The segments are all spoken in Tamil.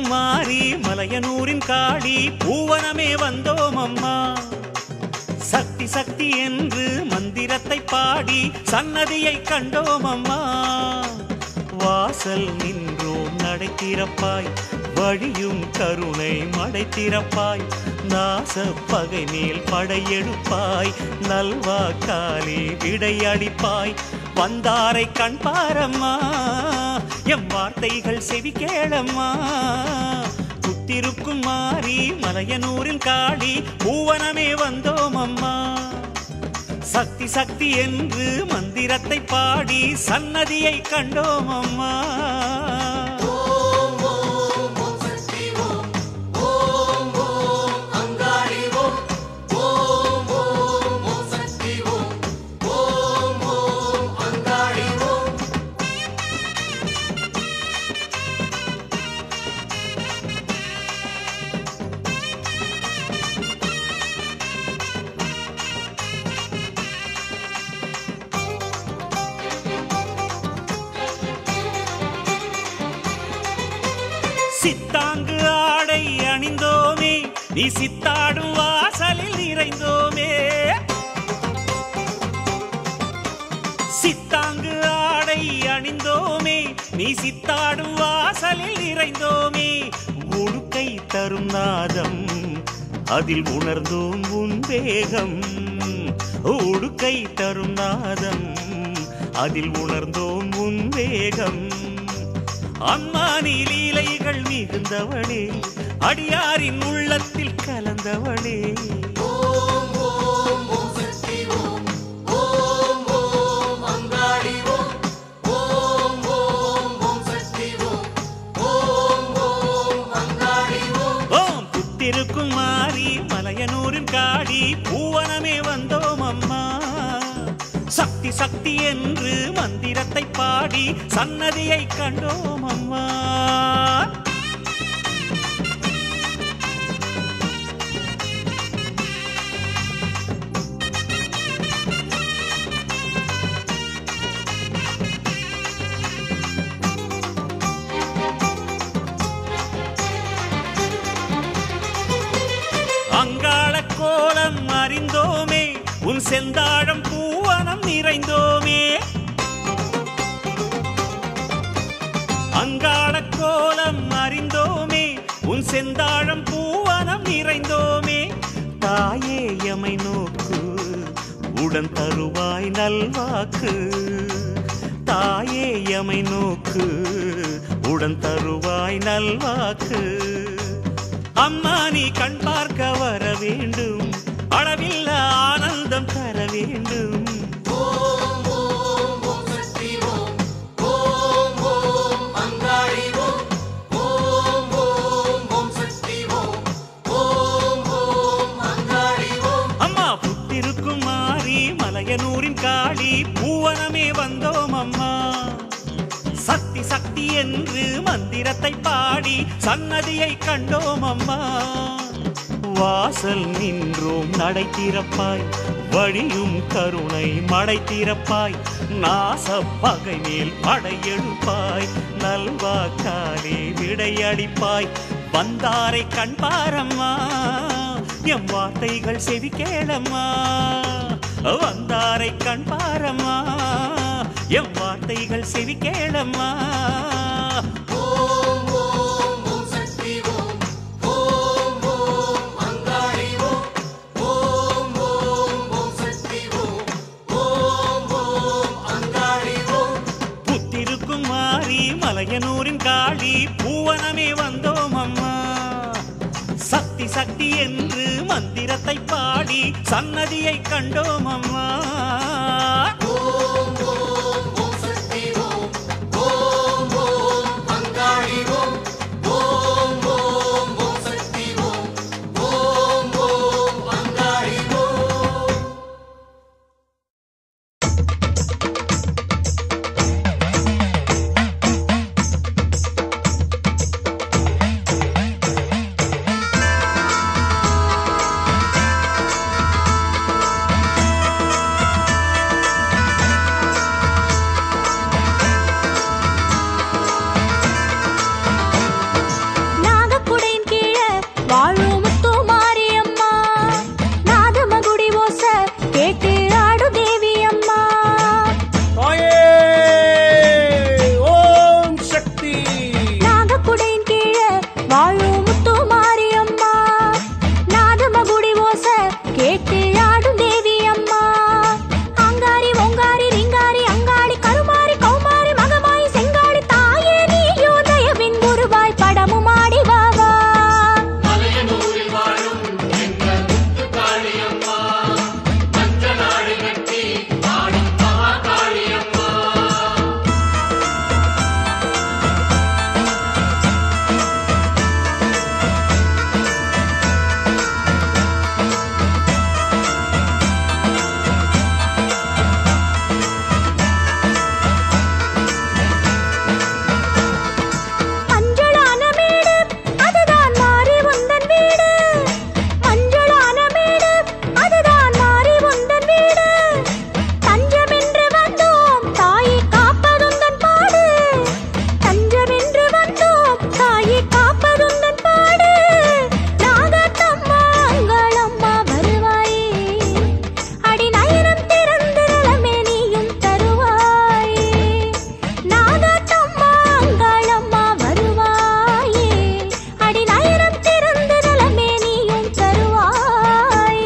மாறி மலையனூரின் காளி பூவனமே வந்தோம் அம்மா சக்தி சக்தி என்று மந்திரத்தை பாடி சன்னதியை கண்டோம் அம்மா வாசல் நின்றோம் நடை திறப்பாய் வழியும் கருணை மடை திறப்பாய் நாச பகை மேல் படையெடுப்பாய் நல்வா காலே விடையடிப்பாய் வந்தாரை கண் பாரம்மா எம் வார்த்தைகள் செவி கேளம்மா குத்திருக்கும் மாறி மலையனூரில் காளி பூவனமே வந்தோம் அம்மா சக்தி சக்தி என்று மந்திரத்தை பாடி சன்னதியை கண்டோம் அம்மா சித்தாங்கு ஆடை அணிந்தோமே நீ சித்தாடும் வாசலில் நிறைந்தோமே சித்தாங்கு ஆடை அணிந்தோமே நீ சித்தாடும் வாசலில் நிறைந்தோமே உடுக்கை தரும் நாதம் அதில் உணர்ந்தோம் உன் வேகம் உடுக்கை தரும் நாதம் அதில் உணர்ந்தோம் உன் வேகம் அம்மா நீ லீலைகள் மிகுந்தவளே அடியாரின் உள்ளத்தில் கலந்தவளே ஓம் புத்திருக்கும் மாறி மலையனூரின் காடி பூவனமே வந்தோம் அம்மா சக்தி சக்தி என்று மந்திரத்தை பாடி சன்னதியை கண்டோம் அம்மா அங்காள கோலம் அறிந்தோமே உன் செந்தாழம் பூவனம் நிறைந்தோமே அங்காள கோலம் அறிந்தோமே உன் செந்தாழம் பூவனம் நிறைந்தோமே தாயே எமை நோக்கு உடன் தருவாய் நல்வாக்கு தாயே எமை நோக்கு உடன் தருவாய் நல்வாக்கு அம்மா நீ கண் பார்க்க வர வேண்டும் அளவில்ல ஆனந்தம் தர வேண்டும் அம்மா புத்திருக்கும் மாறி மலையனூரின் காளி பூவனமே வந்தோம் அம்மா சக்தி சக்தி என்று மந்திரத்தை பாடி சன்னதியை கண்டோம் அம்மா வாசல் நின்றோம் நடை திறப்பாய் வழியும் கருணை மடை திறப்பாய் நாச பகை மேல் படையெடுப்பாய் நல்வா காலே விடையடிப்பாய் வந்தாரை கண் பாரம்மா எம் வார்த்தைகள் செவி கேளம்மா வந்தாரை கண் பாரம்மா எம் வார்த்தைகள் செவி கேளம்மா புத்திருக்கும் மாறி மலையனூரின் காளி பூவனமே வந்தோம் அம்மா சக்தி சக்தி என்று மந்திரத்தை பாடி சன்னதியை கண்டோம் அம்மா ஆ கேட்டு ஆடும் தேவி அம்மா அங்காரி ஓங்காரி ரிங்காரி அங்காளி கருமாரி கௌமாரி மகமாய் செங்காளி தாயே நீயோ தயவின் குருவாய் படமும் ஆடி வா வா மஞ்சளான மேடு அதுதான் மாறி உந்தன் வீடு மஞ்சளான மேடு அதுதான் மாறி உந்தன் வீடு தஞ்சமென்று வந்தோம் தாயை காப்பதுந்தன் பாடு தஞ்சமென்று வந்தோம் தாயை காப்பதுந்தன் பாடு நாகத்தம்மா அங்காளம்மா வருவாயே அடி நயனம் திறந்து நலமே நீயும் தருவாயே நாகத்தம்மா அங்காளம்மா வருவாயே அடி நயனம் திறந்து நலமே நீயும் தருவாயே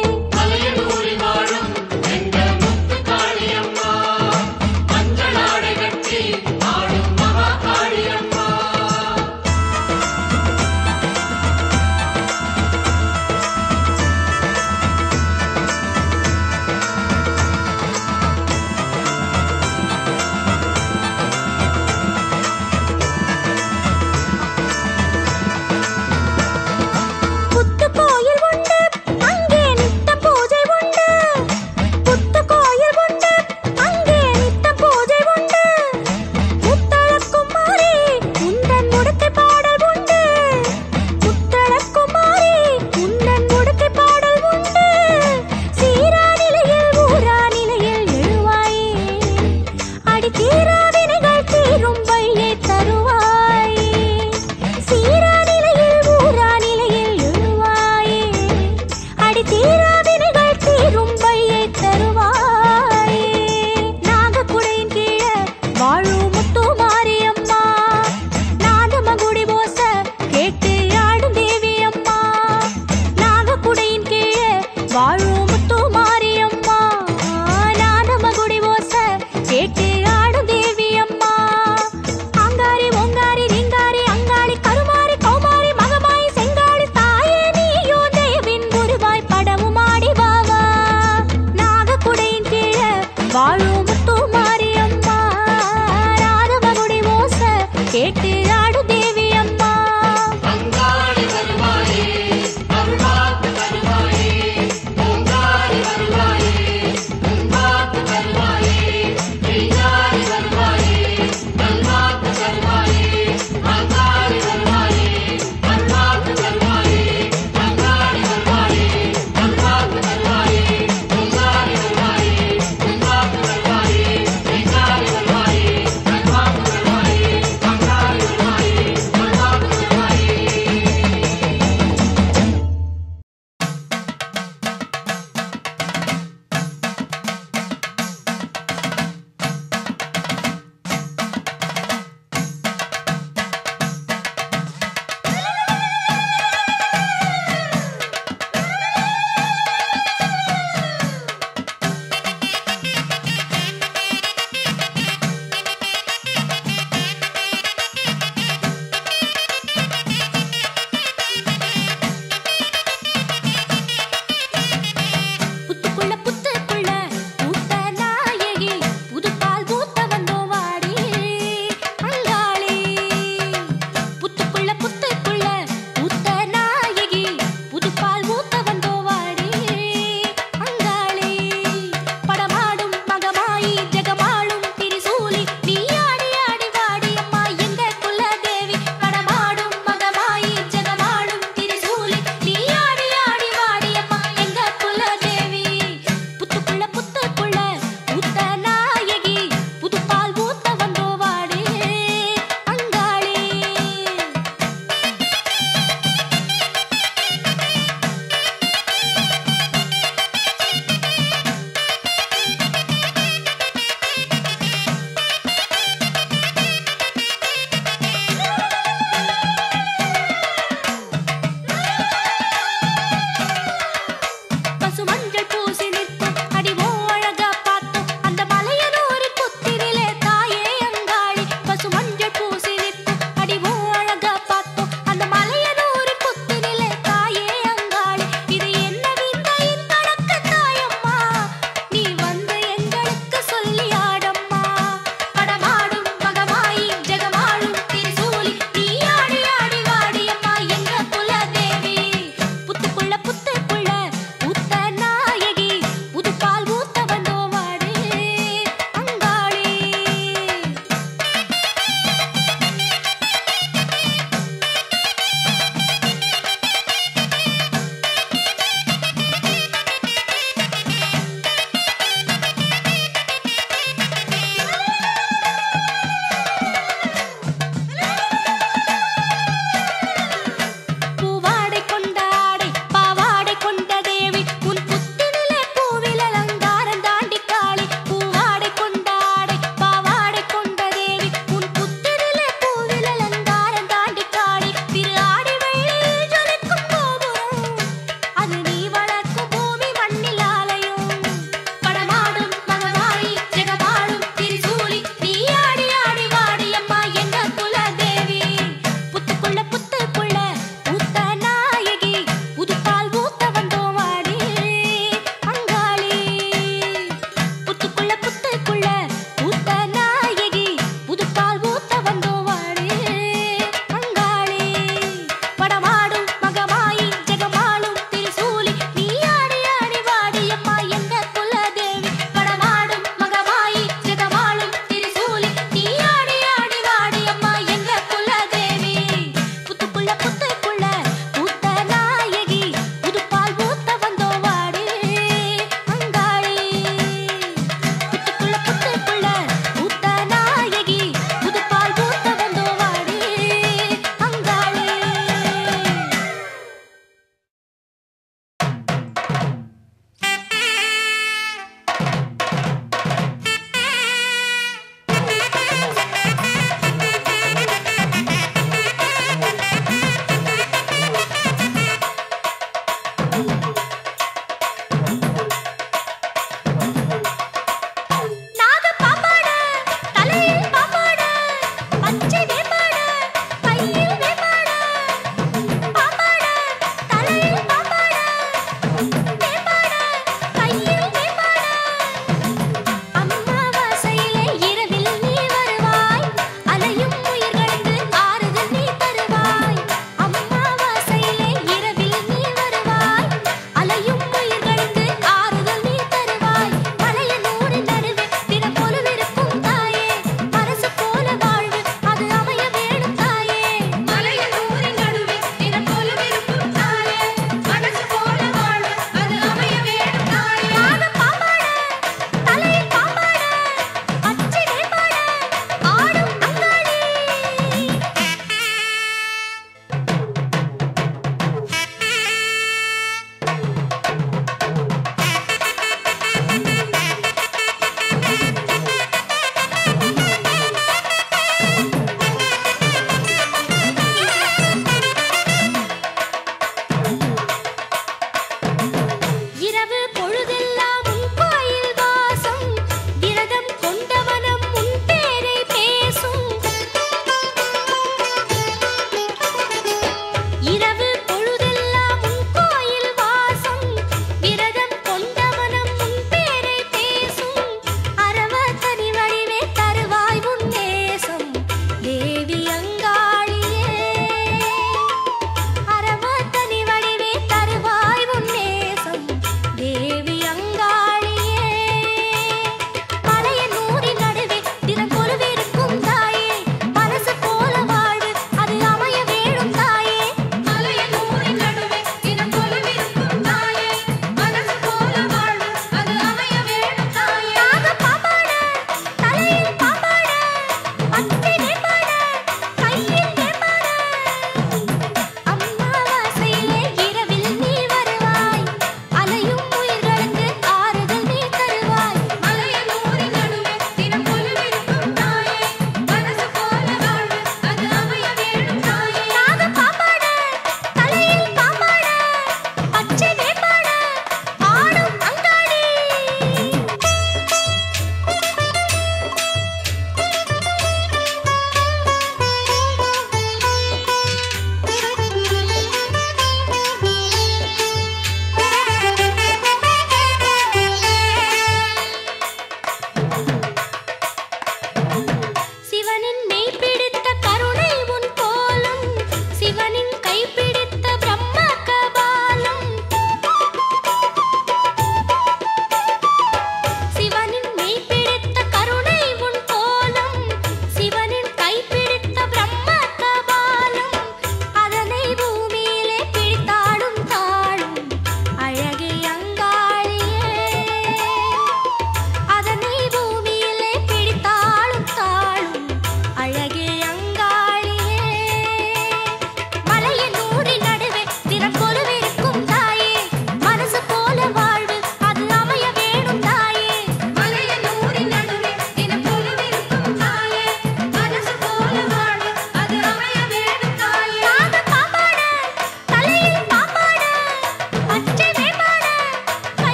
புத்து கோயில் உண்டு அங்கே நித்த பூஜை உண்டு புத்து கோயில் உண்டு அங்கே நித்த பூஜை உண்டு முத்தழக்குமாரி உந்தன் முடுக்கை பாடல் உண்டு முத்தழக்குமாரி உந்தன் முடுக்கை பாடல் உண்டு சீரா நிலையில் ஊரா நிலையில் எழுவாயே அடி தீரா வினைகள் தீரும் வழியை தருவாயே சீரா நிலையில் ஊரா நிலையில் எழுவாயே அடி தீரா வினைகள் தீரும் வழியை தருவாயே நாகக்குடையின் கீழே வாழும் முத்து மாரியம்மா நாதமகுடி போச கேட்டு ஆடும் தேவி அம்மா நாகக்குடையின் கீழே வாழும்